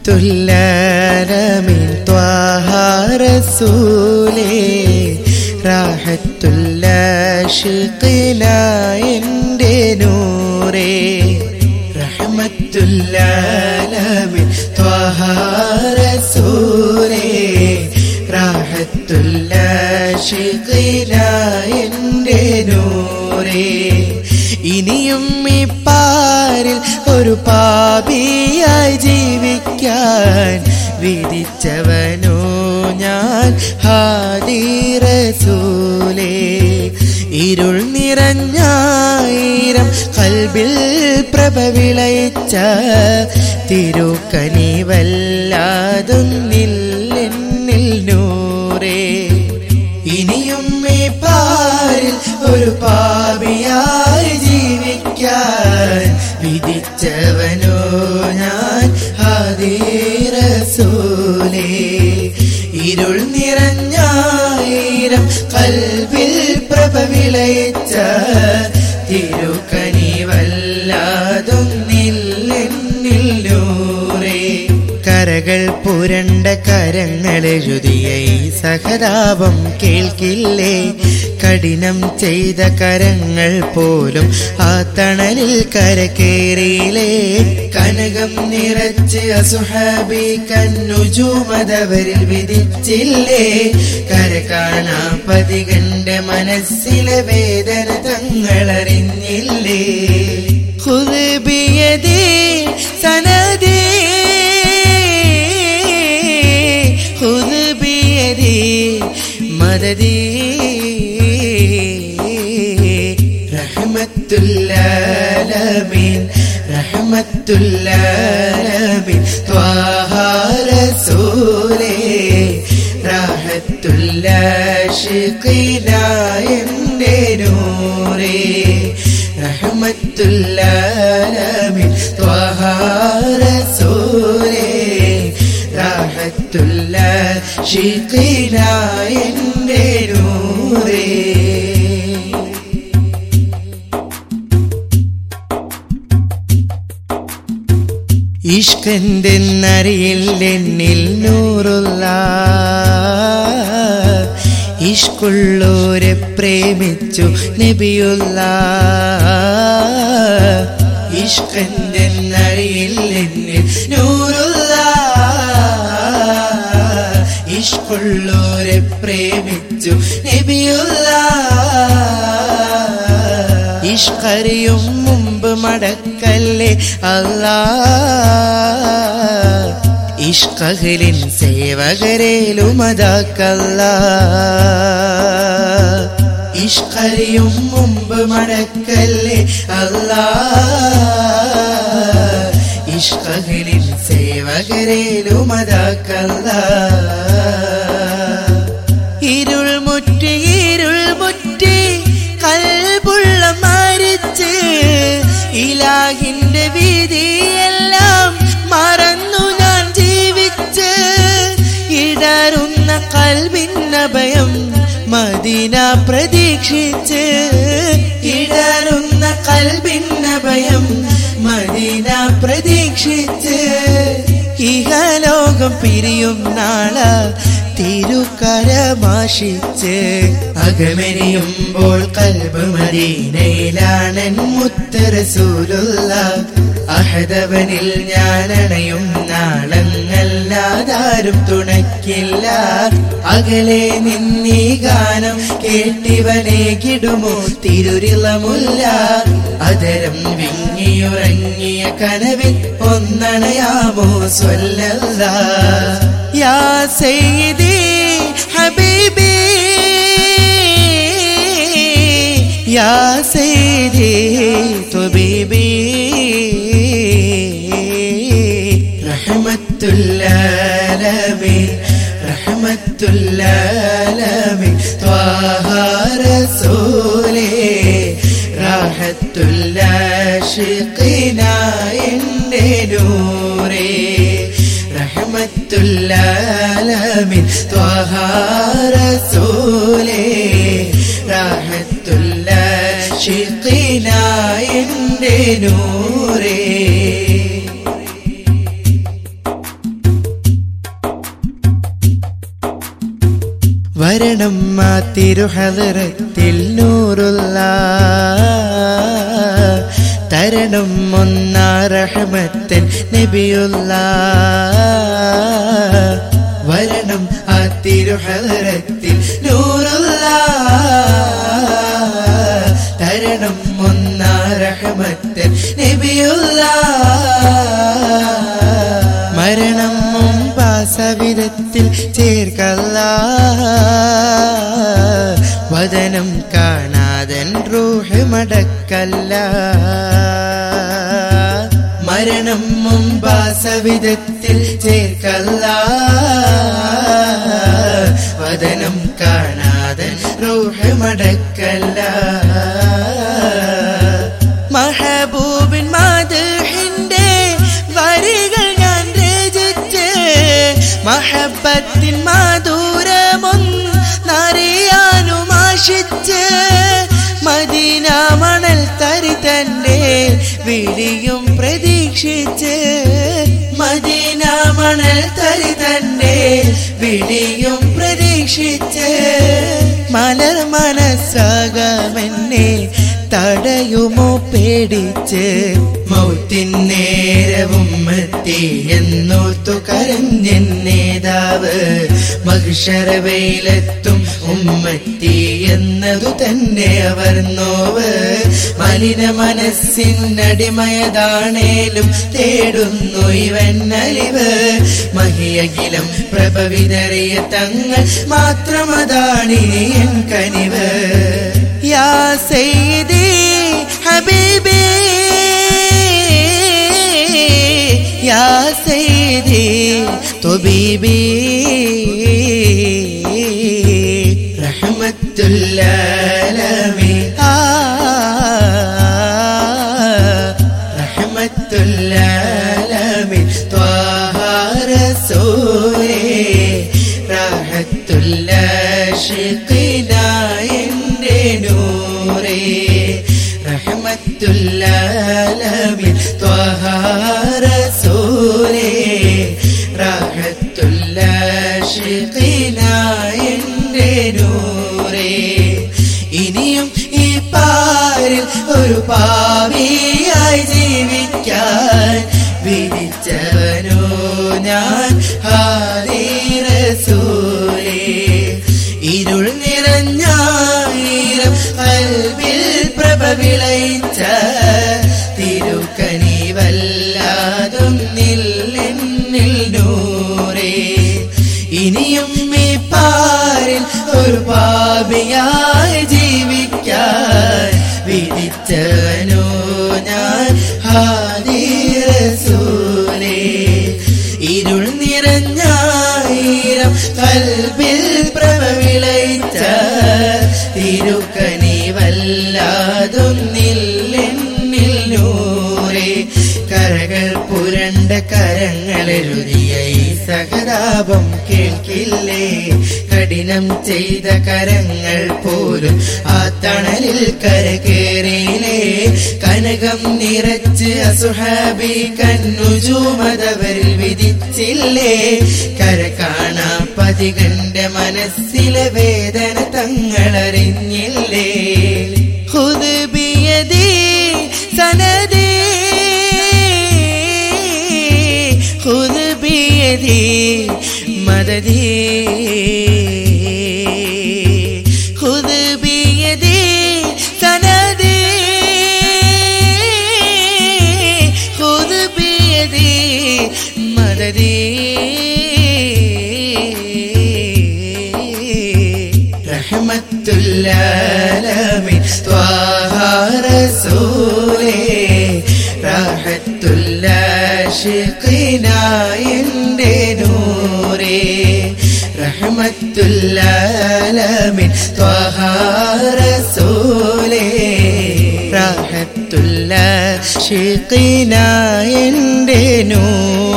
റഹ്മത്തുല്ലാലമിൻ ത്വാഹ റസൂലേ റാഹത്തുല്ലാഷിഖിന എൻ്റെ നൂറേ റഹ്മത്തുല്ലാലമിൻ ത്വാഹ റസൂലേ റാഹത്തുല്ലാഷിഖിന എൻ്റെ നൂറേ ഇനിയും ഈ പാരിൽ ഒരു പാപിയായി ജീവിക്കാൻ വിധിച്ചവനോ ഞാൻ ഹാദിറസൂലേ ഇരുൾ നിറഞ്ഞായിരം കൽബിൽ പ്രഭ വിളയിച്ച തിരുക്കനിവല്ലാതൊന്നില്ലെന്നിൽ നൂറേ ഇനിയും ഈ പാരിൽ ഒരു പാപിയായി ജീവിക്കാൻ വിധിച്ചവനോ ഞാൻ ഹാദീറസൂലേ ഇരുൾ നിറഞ്ഞായിരം കൽവിൽ പ്രഭ വിളയിച്ച തിരുക്കനിവല്ലാതൊന്നില്ലെന്നിൽ നൂറേ കരകൾ പുരണ്ട കരങ്ങളെഴുതിയ ഈ സഹതാപം കേൾക്കില്ലേ കഠിനം ചെയ്ത കരങ്ങൾ പോലും ആ തണലിൽ കരകേറിയില്ലേ കനകം നിറച്ച് അസുഹാബി കന്നുജൂമതവരിൽ വിധിച്ചില്ലേ കര കാണാ പതികന്റെ മനസ്സിലെ വേദന തങ്ങളറിഞ്ഞില്ലേ خذ بيدي سندي خذ بيدي مددي رحمة العالمين رحمة العالمين طه رسولي راحة العاشقين എൻ്റെ നൂറേ റഹ്മത്തുല്ലാലമിൻ ത്വഹ റസൂലേ റാഹത്തുല്ല ഷിഖിന എൻ്റെ നൂറേ ഇഷ്കന്തെന്നറിയില്ലെന്നിൽ നൂറുള്ള ഇഷ്കുള്ളോരെ പ്രേമിച്ചു നബിയുള്ള ഇഷ്കന്തെന്നറിയില്ലെന്നിൽ നൂറുള്ള ഇഷ്കുള്ളോരെ പ്രേമിച്ചു നബിയുള്ള ഇഷ്കറിയും മുമ്പ് മടക്കല്ലേ അല്ലാ ഇഷ്കഹലിൻ സേവകരേലുമതാക്കല്ല ഇഷ്കറിയും മുമ്പ് മടക്കല്ലേ അല്ലാ ഇഷ്കഹലിൻ സേവകരേലുമതാക്കല്ല ഇരുൾ മുറ്റി ഇരുൾ മുറ്റി കൽബുള്ള മരിച്ച് ഇലാഹിന്റെ വിധിയെല്ലാം മറന്നു ഞാൻ ജീവിച്ച് ഇടറുന്ന കൽവിന്നഭയം മദീന പ്രതീക്ഷിച്ച് ഇടറുന്ന കൽവിന്നഭയം മദീന പ്രതീക്ഷിച്ച് ഇഹലോകം പിരിയും നാള തിരുക്കരമാശിച്ച് അകമെരിയുമ്പോൾ കൽബ് മദീനയിലാണൻ മുത്തരസൂലുള്ള അഹദവനിൽ ഞാൻ അണയും നാളങ്ങല്ലാതാരും തുണയ്ക്കില്ല അകലെ നിന്നീ ഗാനം കേട്ടിവനെ കിടുമോ തിരുരിളമുല്ല അതരം വിങ്ങിയുറങ്ങിയ കനവിൽ ഒന്നണയാമോ സ്വല്ലല്ല യാ സയ്യിദി ഹബീബി യാ സയ്യിദി തുബീബി റഹ്മത്തുല്ലാലമീൻ റഹ്മത്തുല്ലാലമീൻ ത്വാഹ റസൂലേ റാഹത്തുല്ലാഷിഖിന എൻ്റെ നൂറേ റഹ്മത്തുല്ലാലമീൻ ത്വാഹ റസൂലേ റാഹത്തുല്ലാഷിഖിന എൻ്റെ നൂറേ വരണം ആ തിരുഹലറത്തിൽ നൂറുള്ള തരണം ഒന്നാ റഹമത്തൻ നബിയുള്ള വരണം ആ തിരുഹലറത്തിൽ നൂറുള്ള തരണം ഒന്നാ റഹമത്തൻ നബിയുള്ള മരണം മുമ്പാസവിധത്തിൽ ചേർക്കല്ല വദനം കാണാതൻ റൂഹ് മടക്കല്ല മരണം മുമ്പാസവിധത്തിൽ ചേർക്കല്ല വദനം കാണാതൻ റൂഹ് മടക്കല്ല മഹബൂബിൻ മാതഹിന്റെ വരികൾ ഞാൻ രചിച്ച് മഹബത്തിൻ മാധുരമൊന്നറിയാനും ആശിച്ച് മദീന മണൽ തരി തന്റെ വിളിയും പ്രതീക്ഷിച്ച് മദീന മണൽ തരി തന്റെ വിളിയും പ്രതീക്ഷിച്ച് മലർ മനസ്സാകാമെന്നെ തടയുമോ പേടിച്ച് മൗത്തിൻ നേരവും എത്തി എന്നോർത്തു കരഞ്ഞൻ നേതാവ് മഹിഷറവയിലെത്തും ഉമ്മത്തി എന്നതു തന്നെ അവർ നോവ് മലിന മനസ്സിനടിമയതാണേലും തേടുന്നു ഇവൻ അലിവ് മഹിയകിലം പ്രഭവിതറിയ തങ്ങൾ മാത്രമതാണിനി എൻ കനിവ് യാ സയ്യിദി ഹബീബി യാ സയ്യിദി തുബീബി റഹ്മത്തുല്ലാലമി ആ റഹ്മത്തുല്ലാലമി ത്വാഹ റസൂലേ റാഹത്തുല്ലാ ഷിഖിനായിൻ്റെ നൂറേ റഹ്മത്തുല്ലാലമി ത്വാഹ റസൂലേ റാഹത്തുല്ലാ ഷിഖിനായിൻ്റെ നൂറേ ഇനിയും ഈ പാരിൽ ഒരു പാവിയായി ജീവിക്കാൻ വിധിച്ചവനോ ഞാൻ ഹാരിറസൂലേ ഇരുൾ നിറഞ്ഞായിരം കൽവിൽ പ്രഭ വിളയിച്ച തിരുക്കനി വല്ലാതൊന്നില്ലെന്നിൽ നൂറേ ഇനിയും ഈ പാരിൽ ഒരു പാപിയായി ജീവിക്കാൻ വിധിച്ചവനോ ഞാൻ ഹാദിറസൂലേ ഇരുൾ നിറഞ്ഞായിരം കൽബിൽ പ്രഭ വിളയിച്ച തിരുക്കനി വല്ലാതൊന്നില്ലെന്നിൽ നൂറേ കരകൾ പുരണ്ട കരങ്ങൾ എഴുതിയ ഈ സഹതാപം കേൾക്കില്ലേ കഠിനം ചെയ്ത കരങ്ങൾ പോലും ആ തണലിൽ കരകേറിയില്ലേ കനകം നിറച്ച് അസുഹാബി കന്നുജൂമതവരിൽ വിധിച്ചില്ലേ കര കാണാൻ പതികന്റെ മനസ്സിലെ വേദന തങ്ങളറിഞ്ഞില്ലേ ഹുദ് ബിയദി സനദി خذ بيدي مددي خذ بيدي سندي خذ بيدي مددي رحمة العالمين طه رسولي راحة العاشقين നൂറേ റഹ്മത്തുല്ലാലമിൻ ത്വഹ റസൂലേ റാഹത്തുല്ല ഷിഖിന എൻ്റെ നൂറേ